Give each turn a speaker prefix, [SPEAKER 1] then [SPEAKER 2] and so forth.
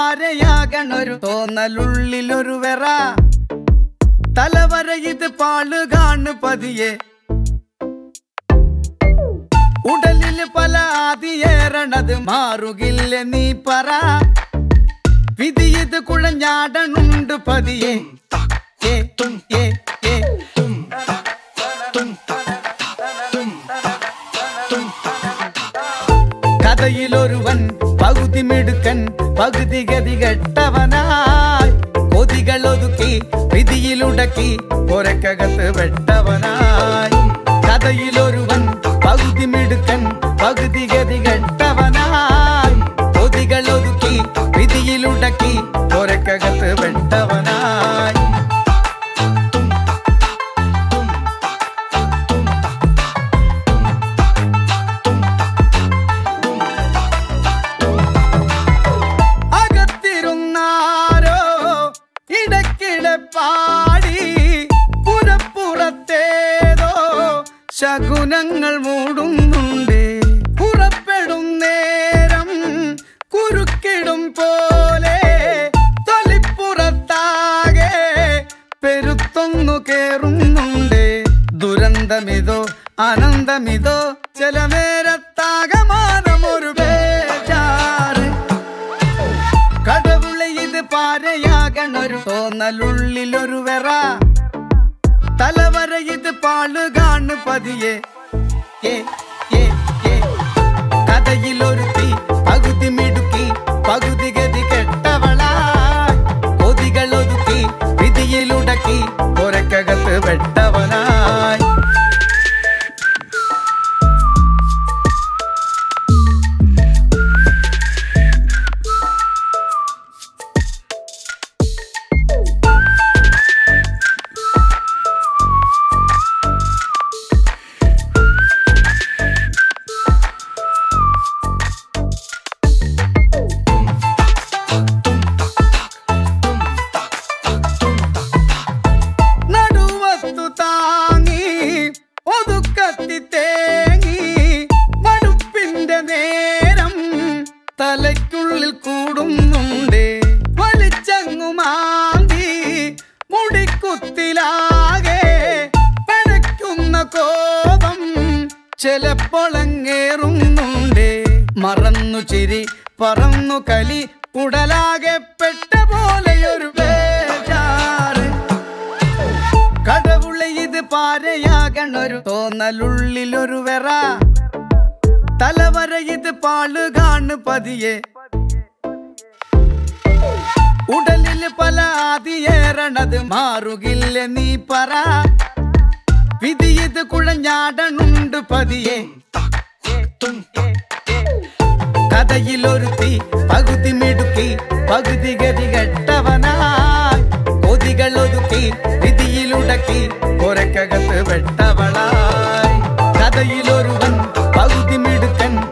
[SPEAKER 1] പാരയാകണൊരു തോന്നലുള്ളിലൊരു വെറ തലവര ഇത് പാളുകാണ് പതിയെ ഉടലിൽ പല ആദിയേറണത് മാറുകില്ല നീ പറ വിധി ഇത് കുഴഞ്ഞാടണുണ്ട് പതിയെ ഏ, ഏ, ഏ. കഥയിലൊരുവൻ പകുതി മിടുക്കൻ പകുതി ഗതി കെട്ടവനായി കൊതികൾ ഒതുക്കി വിധിയിലുടക്കി പുരക്കകത്ത് വെട്ടവനായി കഥയിലൊരുവൻ പകുതി മിടുക്കൻ പകുതി ഗതി കെട്ടവനായി കൊതികൾ ഒതുക്കി വിധിയിലുടക്കി പുരക്കകത്ത് വെട്ടവനായി അകത്തിരുന്നാരോ ഇടയ്ക്കിടെ പാടി പുറപ്പുറത്തേതോ ശകുനങ്ങൾ മൂടുന്നുണ്ട് പുറപ്പെടും നേരം കുറുക്കിടും പോലെ തൊലിപ്പുറത്താകെ പെരുത്തൊന്നു കേറുന്നുണ്ട് ദുരന്തമിതോ ആനന്ദമിതോ ചില നേരത്താകമാനമൊരു ബേജാറ് കടവുള്ള ഇത് പാരയാകണൊരു തോന്നലുള്ളിലൊരു വെറ തലവര ഇത് പാളുകാണ് പതിയെ ഏ, ഏ, ഏ. കഥയിലൊരുത്തി പകുതി മിടുക്കി പകുതി ഗതി കെട്ടവളായി കൊതികൾ ഒതുക്കി വിധിയിലുടക്കി പുരക്കകത്ത് വെട്ടവനായി നടുവത്തു താങ്ങി ഒതുക്കത്തി തേങ്ങി മടുപ്പിന്റെ നേരം തലയ്ക്കുള്ളിൽ കൂടുന്നുണ്ട് വലിച്ചങ്ങു മാന്തി മുടിക്കുത്തിലാകെ പഴയ്ക്കുന്ന കോപം ചിലപ്പോളങ്ങേറുന്നുണ്ട് മറന്നു ചിരി പറന്നു കലി ഉടലാകെ പെട്ട പോലെയൊരു ബേജാറ് കടവുള്ള ഇത് പാരയാകണൊരു തോന്നലുള്ളിലൊരു വെറ തലവര ഇത് പാളുകാണ് പതിയെ ഉടലിൽ പല ആദിയേറണത് മാറുകില്ല നീ പറ വിധി ഇത് കുഴഞ്ഞാടണുണ്ട് പതിയെ കഥയിലൊരുത്തി പകുതി മിടുക്കി പകുതി ഗതി കെട്ടവനായി കൊതികൾ ഒതുക്കി വിധിയിലുടക്കി പുരക്കകത്ത് വെട്ടവളായി കഥയിലൊരുവൻ പകുതി മിടുക്കൻ